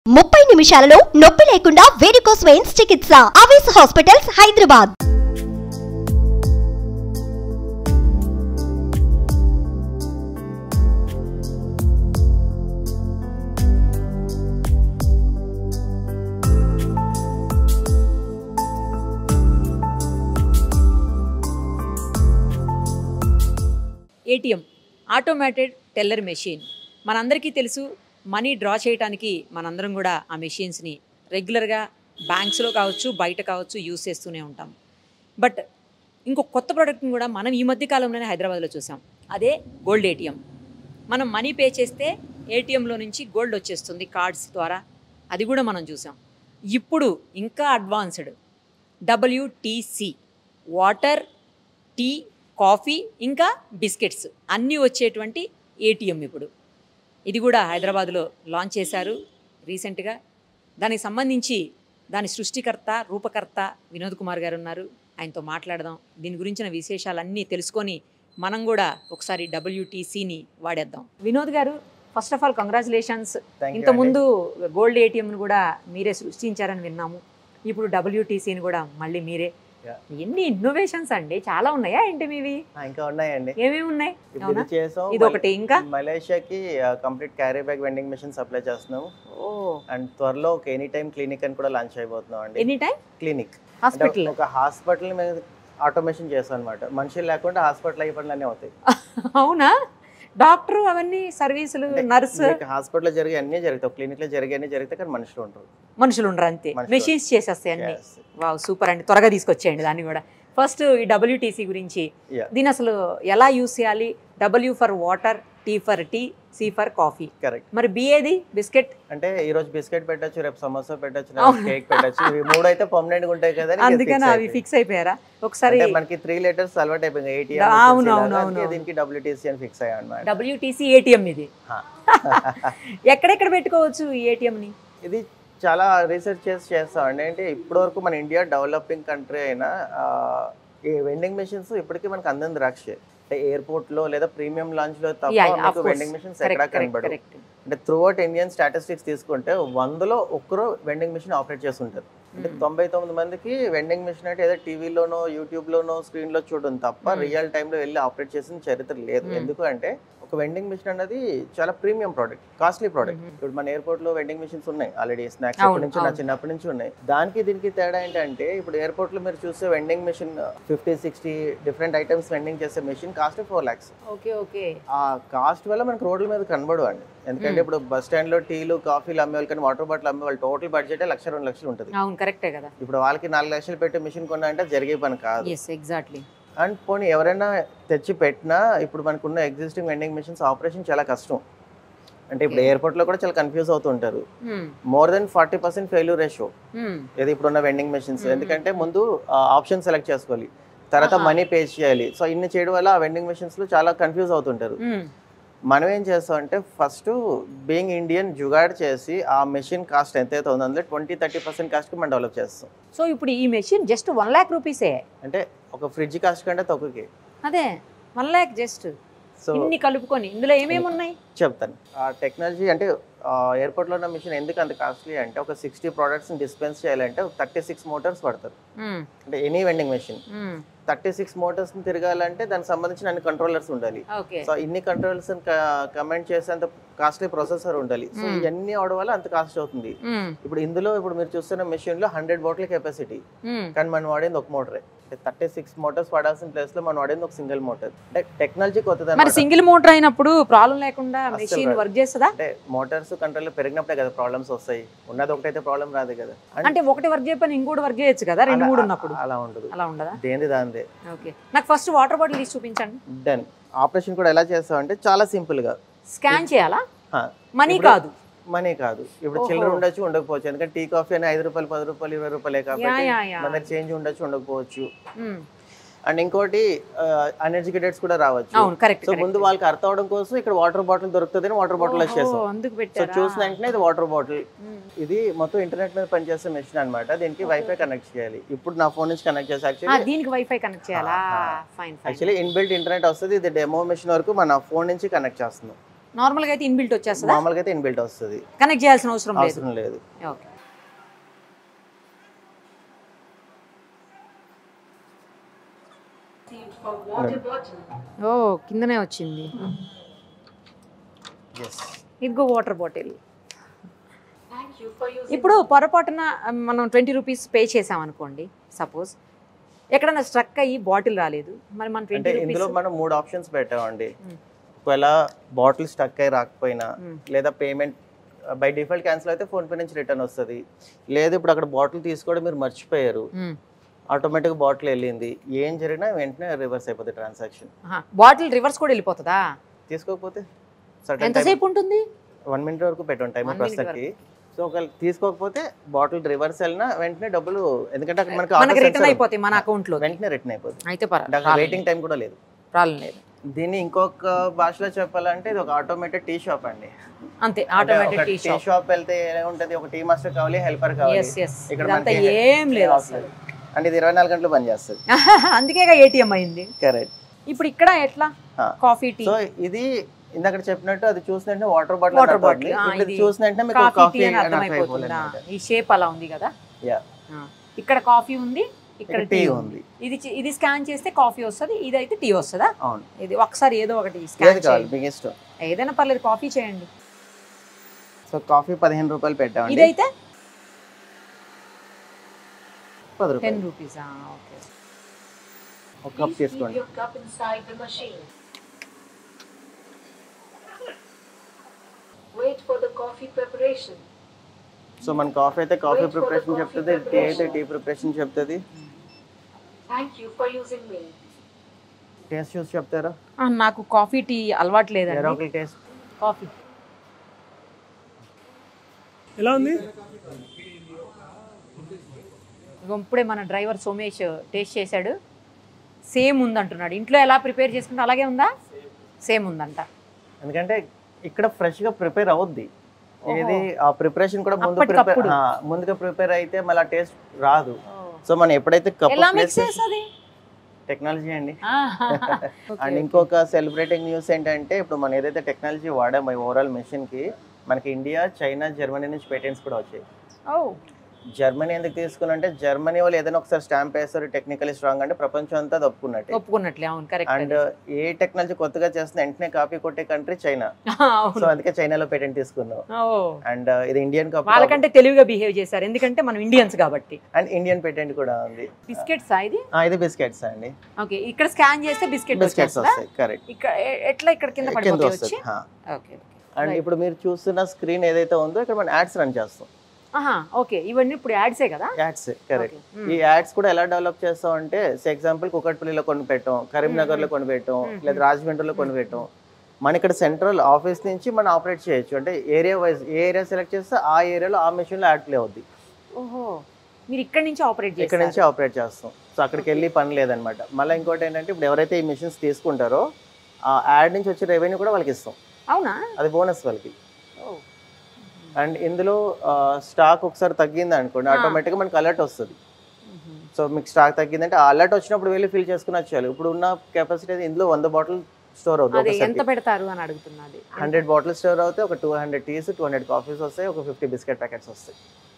ముప్పై నిమిషాలలో నొప్పి లేకుండా వేడికోస్ వెయిన్స్ చికిత్స Avis hospitals Hyderabad ATM automated teller machine మనందరికీ తెలుసు మనీ డ్రా చేయడానికి మనందరం కూడా ఆ మెషిన్స్ని రెగ్యులర్గా బ్యాంక్స్లో కావచ్చు బయట కావచ్చు యూస్ చేస్తూనే ఉంటాం బట్ ఇంకో కొత్త ప్రోడక్ట్ని కూడా మనం ఈ మధ్య కాలంలోనే హైదరాబాద్లో చూసాం అదే గోల్డ్ ఏటీఎం మనం మనీ పే చేస్తే ఏటీఎంలో నుంచి గోల్డ్ వచ్చేస్తుంది కార్డ్స్ ద్వారా అది కూడా మనం చూసాం ఇప్పుడు ఇంకా advanced WTC water tea coffee ఇంకా బిస్కెట్స్ అన్నీ వచ్చేటువంటి ఏటీఎం ఇప్పుడు ఇది కూడా హైదరాబాద్లో లాంచ్ చేశారు రీసెంట్గా దానికి సంబంధించి దాని సృష్టికర్త రూపకర్త వినోద్ కుమార్ గారు ఉన్నారు ఆయనతో మాట్లాడదాం దీని గురించిన విశేషాలన్నీ తెలుసుకొని మనం కూడా ఒకసారి డబ్ల్యూటీసీని వాడేద్దాం Vinod garu first of all congratulations Thank you ఇంతకుముందు గోల్డ్ ఏటీఎంను కూడా మీరే సృష్టించారని విన్నాము ఇప్పుడు డబ్ల్యూటీసీని కూడా మళ్ళీ మీరే Yeah. ఎన్ని ఇన్నోవేషన్స్ అండి చాలా ఉన్నాయా ఏంటి మీవి ఆ, ఇంకా ఉన్నాయండి ఏమేమి ఉన్నాయి ఇప్పుడు అవునా? ఇది చేసాం ఇది ఒకటి ఇంకా మలేషియాకి complete carry bag vending machine supply చేస్తున్నాం ఓ అండ్ త్వరలో ఒక ఎనీ టైం క్లినిక్ అని కూడా లాంచ్ అయిపోతున్నాం అండి ఎనీ టైం క్లినిక్ హాస్పిటల్ ఒక హాస్పిటల్ మీద ఆటోమేషన్ చేస్తాం అనమాట మనుషులు లేకుండా హాస్పిటల్ అయ్యే పనులు అన్నీ అవుతాయి అవునా డాక్టర్ అవన్నీ సర్వీసులు నర్సు హాస్పిటల్ లో జరిగే అన్నీ జరుగుతాయి క్లినిక్ లో జరిగే అన్ని జరుగుతాయి కానీ మనుషులు ఉంటారు మనుషులు ఉండరు అంతే మనుషులు. మెషిన్స్ చేసేస్తాయి అన్ని Yes. వావ్ సూపర్ అండి త్వరగా తీసుకొచ్చేయండి దాన్ని కూడా ఫస్ట్ ఈ డబ్ల్యూటీసీ గురించి Yeah. దీని అసలు ఎలా యూస్ చేయాలి W for water T for tea C for coffee correct మరి బిఏది బిస్కెట్ అంటే ఈ రోజు బిస్కెట్ పెట్టొచ్చు రేపు సమోసా పెట్టొచ్చు అవును. కేక్ పెట్టొచ్చు ఇవి మూడు అయితే పర్మనెంట్ గా ఉంటాయి కదా అని ఇది అందుకని fix అవి అయిపోయింది. ఫిక్స్ అయిపోయారా ఒకసారి అంటే మనకి త్రీ లెటర్స్ అలవాటు అయిపోయింది ఎయిటీ అవును, అవును, అవును, అవును. దీనికి డబ్ల్యూటీసీ అని ఫిక్స్ అయ్యాం అనమాట డబ్ల్యూటీసీ ఏటీఎం ఇది ఎక్కడెక్కడ పెట్టుకోవచ్చు ఈ ATM ని ఇది చాలా రీసెర్చ్ చేసి చేస్తామండి అంటే ఇప్పటి వరకు మన ఇండియా డెవలపింగ్ కంట్రీ అయినా ఆ, ఈ వెండింగ్ మెషిన్స్ ఇప్పటికీ మనకు అందని ద్రాక్షే అంటే ఎయిర్పోర్ట్ లో లేదా ప్రీమియం లాంచ్ లో తప్ప Yeah, yeah, of మీకు course. వెండింగ్ మెషిన్స్ ఎక్కడా కరెక్ట్ కరెక్ట్ కనబడవు కరెక్ట్ అంటే త్రూ అవుట్ ఇండియన్ స్టాటిస్టిక్స్ తీసుకుంటే వందలో ఒక్కరు వెండింగ్ మెషిన్ ఆపరేట్ చేస్తుంటారు అంటే తొంభై తొమ్మిది మందికి వెండింగ్ మెషిన్ అంటే ఏదో టీవీలోనో యూట్యూబ్లోనో స్క్రీన్లో చూడడం తప్ప Hmm. రియల్ టైంలో వెళ్ళి ఆపరేట్ చేసిన చరిత్ర లేదు Hmm. ఎందుకు అంటే ఒక వెండింగ్ మిషన్ అనేది చాలా premium product costly product Mhm. ఇప్పుడు మన ఎయిర్పోర్ట్ లో వెండింగ్ మిషన్స్ ఉన్నాయి ఆల్రెడీ స్నాక్స్ అవును, అప్పటి నుంచి నా అవును. చిన్నప్పటి నుంచి ఉన్నాయి దానికి దీనికి తేడా ఏంటంటే ఇప్పుడు ఎయిర్పోర్ట్ లో మీరు చూసే vending machine fifty sixty different items vending చేసే machine cost four lakhs okay okay ఆ కాస్ట్ వల్ల మనకు రోడ్ల మీద కనబడు అండి ఎందుకంటే Hmm. ఇప్పుడు బస్ స్టాండ్ లో టీలు కాఫీలు అమ్మే వాళ్ళు కానీ వాటర్ బాటిల్ అమ్మే వాళ్ళు టోటల్ బడ్జెట్ లక్ష రెండు లక్షలు ఉంటుంది అవును కరెక్టే కదా ఇప్పుడు వాళ్ళకి నాలుగు లక్షలు పెట్టి మిషన్ కొన్నా అంటే జరిగే పని కాదు ఎస్ ఎగ్జాక్ట్లీ అండ్ పోనీ ఎవరైనా తెచ్చి పెట్టినా ఇప్పుడు మనకున్న ఎగ్జిస్టింగ్ వెండింగ్ మిషన్స్ ఆపరేషన్ చాలా కష్టం అంటే ఇప్పుడు Okay. ఎయిర్పోర్ట్ లో కూడా చాలా కన్ఫ్యూజ్ అవుతుంటారు more than forty percent failure ratio ఏది ఇప్పుడున్న వెండింగ్ మెషిన్స్ Mhm. ఎందుకంటే ముందు ఆప్షన్ సెలెక్ట్ చేసుకోవాలి తర్వాత ఆహా. మనీ పే చేయాలి సో ఇన్ని చేయడం వల్ల ఆ వెండింగ్ మెషిన్స్ లో చాలా కన్ఫ్యూజ్ అవుతుంటారు మనం ఏం చేస్తాం అంటే ఫస్ట్ బీయింగ్ ఇండియన్ జుగాడ్ చేసి ఆ మెషిన్ కాస్ట్ ఎంతైతే ఉందో అందులో ట్వంటీ థర్టీ పర్సెంట్ కాస్ట్కి మనం డెవలప్ చేస్తాం సో ఇప్పుడు ఈ మెషిన్ జస్ట్ వన్ ల్యాక్ రూపీసే అంటే ఒక ఫ్రిడ్జ్ కాస్ట్ కంటే తక్కువకి అదే వన్ ల్యాక్ జస్ట్ సో ఇన్ని కలుపుకొని ఇందులో ఏమేమి ఉన్నాయి చెప్తాను ఆ టెక్నాలజీ అంటే ఎయిర్పోర్ట్లో ఉన్న మిషన్ ఎందుకు అంత కాస్ట్లీ అంటే ఒక సిక్స్టీ ప్రోడక్ట్స్ని డిస్పెన్స్ చేయాలంటే థర్టీ సిక్స్ మోటార్స్ పడతారు అంటే any vending machine thirty six మోటార్స్ని తిరగాలంటే దానికి సంబంధించిన అన్ని కంట్రోలర్స్ ఉండాలి ఓకే సో ఇన్ని కంట్రోల్స్ కమెంట్ చేసేంత కాస్ట్లీ ప్రొసెసర్ ఉండాలి సో Hmm. ఇవన్నీ అవడం వల్ల అంత కాస్ట్ అవుతుంది ఇప్పుడు ఇందులో ఇప్పుడు మీరు చూస్తున్న మెషిన్ లో హండ్రెడ్ బాటిల్ కెపాసిటీ కానీ మనం వాడేది ఒక మోటరే థర్టీ సిక్స్ మోటార్స్ వాడాల్సిన ప్లేస్ లో మనం వాడేది ఒక సింగిల్ మోటార్ అంటే టెక్నాలజీ కొత్తది మరి అన్నమాట. సింగిల్ మోటార్ అయినప్పుడు ప్రాబ్లం లేకుండా అస్సలు మెషిన్ రాదు. వర్క్ చేస్తుందా అంటే మోటార్స్ కంట్రోల్ పెరిగినప్పుడే కదా ప్రాబ్లమ్స్ వస్తాయి ఉన్నది ఒకటైతే ప్రాబ్లం రాదు కదా And అంటే ఒకటి వర్క్ చేయకపోయినా ఇంకోటి వర్క్ చేయొచ్చు కదా రెండు అలా- మూడు ఉన్నప్పుడు అలా ఉండదు అలా ఉండదా దేని దాందే ఓకే నాకు ఫస్ట్ వాటర్ బాటిల్ తీసి చూపించండి డన్ ఆపరేషన్ కూడా ఎలా చేస్తాం అంటే చాలా సింపుల్ గా స్కాన్ చేయాలా హా. మనీ ఇప్పుడు- కాదు మనీ కాదు ఇప్పుడు ఓహో. చిల్లర ఉండొచ్చు ఉండకపోవచ్చు ఎందుకంటే టీ కాఫీ అని ఐదు రూపాయలు పది రూపాయలు ఇరవై రూపాయలే యా కాబట్టి యా యా మన దగ్గర చేంజ్ ఉండొచ్చు ఉండకపోవచ్చు మ్మ్. అండ్ ఇంకోటి అన్ఎడ్యుకేటెడ్స్ కూడా రావచ్చు అవును కరెక్ట్ సో ముందు వాళ్ళకి అర్థం అవడం కోసం ఇక్కడ వాటర్ బాటిల్ దొరుకుతుంది వాటర్ బాటిల్ వచ్చేసాం అందుకు సో పెట్టారా చూసిన వెంటనే ఇది వాటర్ బాటిల్ మ్మ్. ఇది మొత్తం ఇంటర్నెట్ మీద పనిచేసే మెషిన్ అన్నమాట దీనికి వైఫై కనెక్ట్ చేయాలి ఇప్పుడు నా ఫోన్ నుంచి కనెక్ట్ చేసి ఆ, యాక్చువల్లీ దీనికి వైఫై కనెక్ట్ చేయాలా ఆ, fine fine actually inbuilt internet వస్తుంది ఇది డెమో మెషిన్ వరకు మన ఫోన్ నుంచి కనెక్ట్ చేస్తున్నాం నార్మల్గా అయితే ఇన్బిల్ట్ వచ్చేస్తుందా మామూలుగా అయితే ఇన్బిల్ట్ వస్తుంది కనెక్ట్ చేయాల్సిన అవసరం లేదు అవసరం లేదు ఓకే ఓ కిందనే వచ్చింది ఎస్ ఇదిగో వాటర్ బాటిల్ ఇప్పుడు పొరపాటున ఆ, మనం ట్వంటీ రూపీస్ పే చేసాం అనుకోండి సపోజ్ ఎక్కడైనా స్ట్రక్ అయ్యి బాటిల్ రాలేదు మరి మన అంటే ట్వంటీ ఇందులో రూపీస్ మనం మూడు ఆప్షన్స్ పెట్టామండి మ్మ్. ఒకవేళ బాటిల్ స్టక్ అయి రాకపోయినా మ్మ్. లేదా పేమెంట్ బై డిఫాల్ట్ క్యాన్సిల్ అయితే ఫోన్ పే నుంచి రిటర్న్ వస్తుంది లేదు ఇప్పుడు అక్కడ బాటిల్ తీసుకోవడం మీరు మర్చిపోయారు ఆటోమేటిక్ బాటిల్ వెళ్ళింది ఏం జరిగినా వెంటనే రివర్స్ అయిపోతుంది ట్రాన్సాక్షన్ బాటిల్ రివర్స్ కూడా వెళ్ళిపోతుందా తీసుకోకపోతే సర్టన్ ఎంతసేపు ఉంటుంది వన్ మినిట్ వరకు పెట్టాం టైం One minute ప్రస్తుతానికి సో ఒకవేళ తీసుకోకపోతే బాటిల్ రివర్స్ వెళ్ళినా వెంటనే డబ్బులు ఎందుకంటే అక్కడ మనకి మనకి auto రిటర్న్ sensor అయిపోతాయి మన అకౌంట్ లో వెంటనే రిటర్న్ అయిపోతుంది అయితే అంటే అక్కడ వెయిటింగ్ టైం కూడా లేదు ప్రాబ్లం లేదు దీన్ని ఇంకొక భాషలో చెప్పాలంటే ఇది ఒక ఆటోమేటెడ్ టీ షాప్ అండి అంతే automatic tea tea shop shop వెళ్తే ఎలా ఉంటది ఒక టీ మాస్టర్ కావాలి హెల్పర్ కావాలి ఎస్ ఎస్ ఇక్కడ ఇదంతా మనకి ఏం లేదు అసలు అంటే ఇది ఇరవై నాలుగు గంటలు పనిచేస్తుంది అందుకేగా ఏటీఎం అయింది కరెక్ట్ ఇప్పుడు ఇక్కడ ఎట్లా ఆ. కాఫీ టీ సో ఇది ఇందాక చెప్పినట్టు అది చూసినట్టే వాటర్ బాటిల్ వాటర్ అన్నట్టు బాటిల్ ఉంది. ఇప్పుడు ఇది ఇది చూసినట్టే మీకు కాఫీ టీ కాఫీ అని అర్థమైపోతుందా ఈ షేప్ అలా ఉంది కదా యా ఆ. ఇక్కడ కాఫీ ఉంది ఇక్కడ ఇక్కడ టీ టీ ఉంది ఉంది ఇది చి- ఇది స్కాన్ చేస్తే కాఫీ వస్తుంది ఇది అయితే టీ వస్తుందా అవును ఇది ఒకసారి ఏదో ఒకటి ఏది స్కాన్ కావాలి చేయండి మీకు ఇష్టం ఏదైనా పర్లేదు కాఫీ చేయండి సో కాఫీ పదిహేను రూపాయలు పెట్టామండి ఇదైతే పది టెన్ రూపాయలు రూపీస్ ఓకే ఒక కప్ తీసుకోండి your cup inside the machine. Wait for the coffee preparation. So మన కాఫీ అయితే coffee Wait for the preparation coffee చెప్తుంది టీ అయితే preparation. టీ ప్రిపరేషన్ చెప్తుంది Thank you for using me. Taste చూసి చెప్తారా నాకు కాఫీ టీ అలవాటు వేరే లేదండి ఒకరి టేస్ట్ కాఫీ ఎలా ఉంది ఇగో ఇప్పుడే మన డ్రైవర్ సోమేష్ టేస్ట్ చేశాడు సేమ్ ఉందంటున్నాడు ఇంట్లో ఎలా ప్రిపేర్ చేసుకుంటే అలాగే ఉందా సేమ్ ఉందంట ఎందుకంటే ఇక్కడ ఫ్రెష్ గా ప్రిపేర్ అవుద్ది ఏది ఆ ప్రిపరేషన్ కూడా ముందు ప్రిపేర్ అప్పటికప్పుడు. ముందుగా ప్రిపేర్ అయితే మళ్ళీ టేస్ట్ రాదు సో మనం ఎప్పుడైతే కప్ ఎలా మిక్స్ చేస్తుంది టెక్నాలజీ అండి అండ్ ఇంకొక సెలబ్రేటింగ్ న్యూస్ ఏంటంటే ఇప్పుడు మనం ఏదైతే టెక్నాలజీ వాడామో ఓవరాల్ మెషిన్ కి మనకి ఇండియా చైనా జర్మనీ నుంచి పేటెంట్స్ కూడా వచ్చాయి ఓ జర్మనీ ఎందుకు తీసుకున్నంటే జర్మనీ వాళ్ళు ఏదైనా ఒకసారి స్టాంప్ వేస్తారు టెక్నికలీ స్ట్రాంగ్ అంటే ప్రపంచం అంతా అది ఒప్పుకున్నట్టే ఒప్పుకున్నట్లే అవును కరెక్ట్ అండ్ ఏ టెక్నాలజీ కొత్తగా చేస్తున్న వెంటనే కాపీ కొట్టే కంట్రీ చైనా సో అవును అందుకే చైనాలో పేటెంట్ తీసుకున్నాం ఓ అండ్ ఇది ఇండియన్ కప్ వాళ్ళకంటే తెలివిగా బిహేవ్ చేశారు ఎందుకంటే మనం ఇండియన్స్ కాబట్టి అండ్ ఇండియన్ పేటెంట్ కూడా ఉంది బిస్కెట్స్ ఇది ఆ, ఇది బిస్కెట్స్ అండి ఓకే ఇక్కడ స్కాన్ చేస్తే బిస్కెట్ బిస్కెట్స్ వచ్చేస్తుందా వస్తాయి కరెక్ట్ ఇక్కడ ఎ- ఎట్లా ఇక్కడ కింద కింద పడిపోతాయి వస్తుంది వచ్చి ఓకే అండ్ ఇప్పుడు మీరు చూస్తున్న స్క్రీన్ ఏదైతే ఉందో ఇక్కడ మనం యాడ్స్ రన్ చేస్తాం ఆహా ఓకే ఇవన్నీ ఇప్పుడు యాడ్సే కదా యాడ్స్ కరెక్ట్ Okay. ఈ యాడ్స్ కూడా ఎలా డెవలప్ చేస్తాం అంటే ఎగ్జాంపుల్ కుకట్పల్లిలో కొన్ని పెట్టాం కరీంనగర్ లో కొన్ని పెట్టాం లేదా రాజమండ్రిలో కొన్ని పెట్టాం మన ఇక్కడ సెంట్రల్ ఆఫీస్ నుంచి మనం ఆపరేట్ చేయొచ్చు అంటే ఏరియా వైజ్ ఏ ఏరియా సెలెక్ట్ చేస్తే ఆ ఏరియాలో ఆ మెషిన్ లో యాడ్ ప్లే అవుద్ది ఓహో మీరు ఇక్కడ నుంచి ఆపరేట్ ఇక్కడ చేస్తారు నుంచి ఆపరేట్ చేస్తాం సో అక్కడికి వెళ్ళి పని లేదనమాట మళ్ళీ ఇంకోటి ఏంటంటే ఇప్పుడు ఎవరైతే ఈ మిషన్స్ తీసుకుంటారో ఆ యాడ్ నుంచి వచ్చే రెవెన్యూ కూడా వాళ్ళకి ఇస్తాం అవునా అది బోనస్ వాళ్ళకి ఓ అండ్ ఇందులో స్టాక్ ఒకసారి తగ్గింది అనుకోండి ఆ. ఆటోమేటిక్గా మనకి అలర్ట్ వస్తుంది సో మీకు స్టాక్ తగ్గిందంటే ఆ అలర్ట్ వచ్చినప్పుడు వెళ్ళి ఫిల్ చేసుకుని వచ్చేయాలి ఇప్పుడు ఉన్న కెపాసిటీ ఇందులో వంద బాటిల్ స్టోర్ అదే ఎంత అవుతుంది పెడతారు అని అడుగుతున్నది హండ్రెడ్ బాటిల్ స్టోర్ అవుతాయి ఒక two hundred teas two hundred coffees వస్తాయి ఒక ఫిఫ్టీ బిస్కెట్ ప్యాకెట్స్ వస్తాయి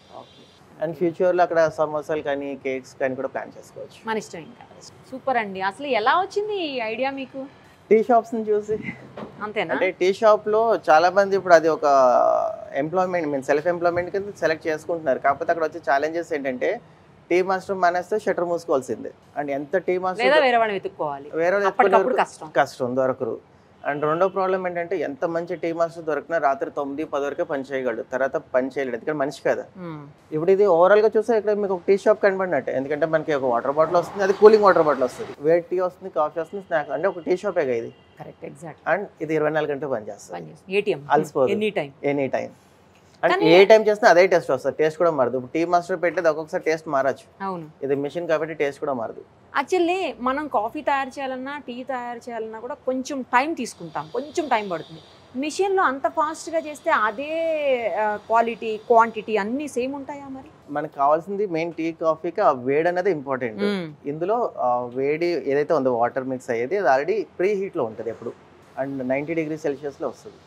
అండ్ ఫ్యూచర్లో అక్కడ సమోసాలు కానీ కేక్స్ కానీ కూడా ప్లాన్ చేసుకోవచ్చు మన ఇష్టం ఇంకా సూపర్ అండి అసలు ఎలా వచ్చింది ఈ ఐడియా మీకు టీ షాప్స్ని చూసి అంతేనా అంటే టీ షాప్లో చాలా మంది ఇప్పుడు అది ఒక ఎంప్లాయ్మెంట్ మీన్ సెల్ఫ్ ఎంప్లాయ్మెంట్ కింద సెలెక్ట్ చేసుకుంటున్నారు కాకపోతే అక్కడ వచ్చే ఛాలెంజెస్ ఏంటంటే టీ మాస్టర్ మానేస్తే షటర్ మూసుకోవాల్సిందే అండ్ ఎంత టీ లేదా మాస్టర్ వేరే వాళ్ళని వెతుక్కోవాలి వేరే వాళ్ళు అప్పటికప్పుడు ఎత్తుకునే కష్టం కష్టం దొరకరు అండ్ రెండో ప్రాబ్లం ఏంటంటే ఎంత మంచి టీ మాస్టర్ దొరికినా రాత్రి తొమ్మిది పది వరకే పని చేయగలడు తర్వాత పని చేయలేడు ఎందుకంటే మనిషి కదా మ్మ్. ఇప్పుడు ఇది ఓవరాల్ గా చూస్తే ఇక్కడ మీకు ఒక టీ షాప్ కనబడినట్టే ఎందుకంటే మనకి ఒక వాటర్ బాటిల్ వస్తుంది అది కూలింగ్ వాటర్ బాటిల్ వస్తుంది వేడి టీ వస్తుంది కాఫీ వస్తుంది స్నాక్ అంటే ఒక టీ షాపే ఇది కరెక్ట్ ఎగ్జాక్ట్ అండ్ ఇది ఇరవై నాలుగు గంటలు పని చేస్తుంది పని చేస్తుంది ఏటీఎం అలసిపోదు. Any time any time and కానీ- ఏ టైం చేసినా అదే టేస్ట్ వస్తుంది టేస్ట్ కూడా మారదు ఇప్పుడు టీ మాస్టర్ పెట్టేది ఒక్కొక్కసారి టేస్ట్ మారచ్చు అవును ఇది మిషన్ కాబట్టి టేస్ట్ కూడా మారదు యాక్చువల్లీ మనం కాఫీ తయారు చేయాలన్నా టీ తయారు చేయాలన్నా కూడా కొంచెం టైం తీసుకుంటాం కొంచెం టైం పడుతుంది మిషన్లో అంత ఫాస్ట్గా చేస్తే అదే క్వాలిటీ క్వాంటిటీ అన్నీ సేమ్ ఉంటాయా మరి మనకు కావాల్సింది మెయిన్ టీ కాఫీకి ఆ వేడి అనేది ఇంపార్టెంట్ మ్మ్. ఇందులో ఆ, వేడి ఏదైతే ఉందో వాటర్ మిక్స్ అయ్యేది అది ఆల్రెడీ ప్రీ హీట్లో ఉంటుంది ఎప్పుడు అండ్ నైంటీ డిగ్రీ సెల్సియస్లో వస్తుంది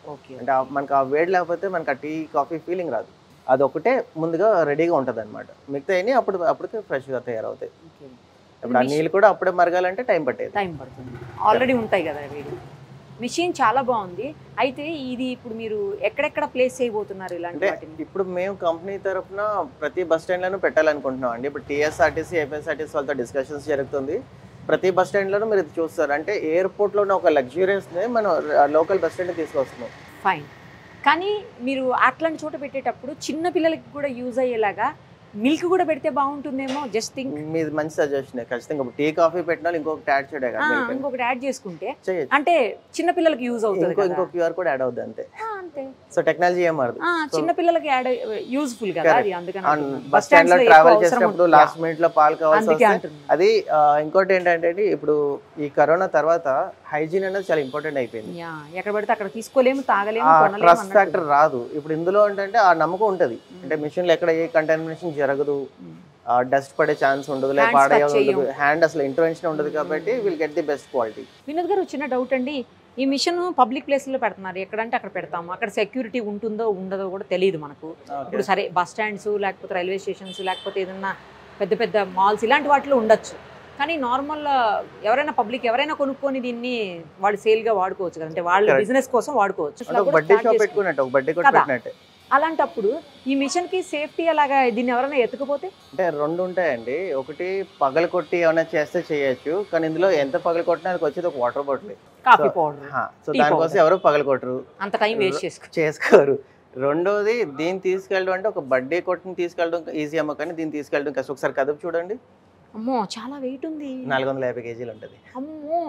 ఓకే అంటే ఆ- మనకు ఆ వేడి లేకపోతే మనకు ఆ టీ కాఫీ ఫీలింగ్ రాదు అది ఒకటే ముందుగా రెడీగా ఉంటుంది అనమాట మిగతా అన్ని అప్పుడు అప్పటికే ఫ్రెష్గా తయారవుతాయి ఓకే ఇప్పుడు ఆ నీళ్ళు కూడా అప్పుడే మరగాలంటే టైం పట్టేది టైం పడుతుంది ఆల్రెడీ ఉంటాయి కదా వేడి మిషన్ చాలా బాగుంది అయితే ఇది ఇప్పుడు మీరు ఎక్కడెక్కడ ప్లేస్ చేయబోతున్నారు ఇలాంటి అంటే వాటిని ఇప్పుడు మేము కంపెనీ తరఫున ప్రతి బస్ స్టాండ్లోనూ పెట్టాలనుకుంటున్నాం అండి ఇప్పుడు టీఎస్ఆర్టీసీ ఏపీఎస్ఆర్టీసీ వాళ్ళతో డిస్కషన్స్ జరుగుతుంది ప్రతి బస్ స్టాండ్లోనూ మీరు ఇది చూస్తారు అంటే ఎయిర్పోర్ట్లో ఉన్న ఒక లగ్జూరియస్ని మనం లోకల్ బస్ స్టాండ్ తీసుకొస్తున్నాం ఫైన్ కానీ మీరు అట్లాంటి చోట పెట్టేటప్పుడు చిన్న పిల్లలకి కూడా యూజ్ అయ్యేలాగా మిల్క్ కూడా పెడితే బాగుంటుందేమో జస్ట్ థింక్ మీది మంచి సజెషన్ ఖచ్చితంగా ఇప్పుడు టీ కాఫీ పెట్టిన వాళ్ళు ఇంకొకటి యాడ్ చేయడే కదా milk అని. ఇంకొకటి యాడ్ చేసుకుంటే చేయొచ్చు అంటే చిన్న పిల్లలకి యూజ్ అవుతుంది ఇంకో కదా ఇంకో క్యూఆర్ కోడ్ యాడ్ అవుద్ది అంతే ఆ, అంతే సో టెక్నాలజీ ఏం మారదు ఆ, చిన్న పిల్లలకి యాడ్ యూజ్ఫుల్ కదా Correct. అది అందుకని బస్ బస్ స్టాండ్ లో స్టాండ్స్ ట్రావెల్ చేసేటప్పుడు లాస్ట్ మినిట్ లో పాలు కావాల్సి అందుకే వస్తే అంటున్నా అది ఆ, ఇంకోటి ఏంటంటే అండి, ఇప్పుడు ఈ కరోనా తర్వాత హైజీన్ అనేది చాలా ఇంపార్టెంట్ అయిపోయింది యా, ఎక్కడ పడితే అక్కడ తీసుకోలేము తాగలేము ఆ కొనలేము ట్రస్ట్ అన్నట్టు. ఫ్యాక్టర్ రాదు ఇప్పుడు ఇందులో ఏంటంటే ఆ నమ్మకం ఉంటది అంటే మిషన్ లో ఎక్కడ ఏ కంటామినేషన్ జరగదు మ్మ్. డస్ట్ పడే ఛాన్స్ ఉండదు లేదా Hands పాడయ్యే touch ఉండదు చెయ్యం. హ్యాండ్ అసలు ఇంటర్వెన్షన్ ఉండదు కాబట్టి will get the best quality Vinod గారు చిన్న డౌట్ అండి ఈ మిషన్ పబ్లిక్ ప్లేస్లో పెడుతున్నారు ఎక్కడంటే అక్కడ పెడతాము అక్కడ సెక్యూరిటీ ఉంటుందో ఉండదో కూడా తెలియదు మనకు ఇప్పుడు సరే బస్ స్టాండ్స్ లేకపోతే రైల్వే స్టేషన్స్ లేకపోతే ఏదన్నా పెద్ద పెద్ద మాల్స్ ఇలాంటి వాటిలో ఉండొచ్చు కానీ నార్మల్ ఎవరైనా పబ్లిక్ ఎవరైనా కొనుక్కొని దీన్ని వాళ్ళు సేల్గా వాడుకోవచ్చు కదా అంటే వాళ్ళ Correct. బిజినెస్ కోసం వాడుకోవచ్చు అంటే ఇట్లా ఒక కూడా బడ్డీ start షాప్ చేసుకో- పెట్టుకున్నట్టు ఒక బడ్డీ కొట్టు కదా. పెట్టినట్టే అలాంటప్పుడు ఈ మిషన్ కి సేఫ్టీ అలాగా దీన్ని ఎవరైనా ఎత్తుకుపోతే అంటే రెండు ఉంటాయండి ఒకటి పగల కొట్టి ఏమైనా చేస్తే చేయొచ్చు కానీ ఇందులో ఎంత పగల కొట్టినా అది వచ్చేది ఒక water bottle coffee So, powder so Tea దానికోసం powder. ఎవరు పగల కొట్టరు అంత టైం వేస్ట్ చేసుకో చేసుకోరు రెండోది దీన్ని తీసుకెళ్ళడం అంటే ఒక బడ్డీ కొట్టుని తీసుకెళ్ళడం ఈజీ అమ్మ కానీ దీన్ని తీసుకెళ్ళడం కష్టం ఒకసారి కదుపు చూడండి అమ్మో చాలా వెయిట్ ఉంది నాలుగు వందల యాభై కేజీలు ఉంటుంది అమ్మో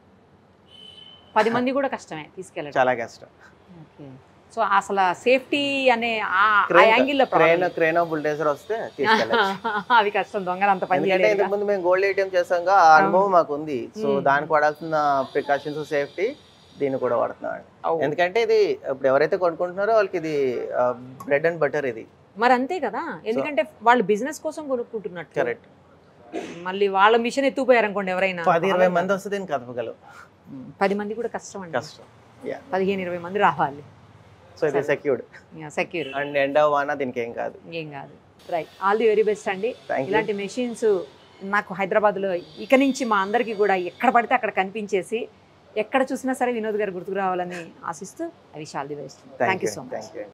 పది మంది కూడా కష్టమే తీసుకెళ్ళడం చాలా కష్టం సో అసలు సేఫ్టీ అనే ఆ Crane- యాంగిల్ లో క్రేన్ క్రేన్ బుల్డేజర్ వస్తే తీసుకెళ్ళచ్చు అవి కష్టం దొంగలు అంత పని ఎందుకంటే చేయలేరుగా. ఇంతకు ముందు మేము గోల్డ్ ఏటీఎం చేసాం ఆ అనుభవం మాకు ఉంది సో Hmm. దానికి వాడాల్సిన ప్రికాషన్స్ సేఫ్టీ దీన్ని కూడా వాడుతున్నాం అవు. ఎందుకంటే ఇది ఇప్పుడు ఎవరైతే కొనుక్కుంటున్నారో వాళ్ళకి ఇది బ్రెడ్ అండ్ బటర్ ఇది మరి అంతే కదా ఎందుకంటే వాళ్ళు బిజినెస్ కోసం కొనుక్కుంటున్నట్టు కరెక్ట్ మళ్ళీ వాళ్ళ మిషన్ ఎత్తుకుపోయారు అనుకోండి ఎవరైనా పది ఇరవై మంది వస్తే దీన్ని కదపగలవు పది మంది కూడా కష్టం అండి కష్టం పదిహేను ఇరవై మంది రావాలి సో ఇది సెక్యూర్డ్ సెక్యూర్ అండ్ ఎండ వాన దీనికి ఏం కాదు ఏం కాదు right all the very best అండి థ్యాంక్ యూ ఇలాంటి మెషిన్స్ నాకు హైదరాబాద్లో ఇక నుంచి మా అందరికీ కూడా ఎక్కడ పడితే అక్కడ కనిపించేసి ఎక్కడ చూసినా సరే వినోద్ గారు గుర్తుకు రావాలని ఆశిస్తూ I wish all the best thank you so much thank you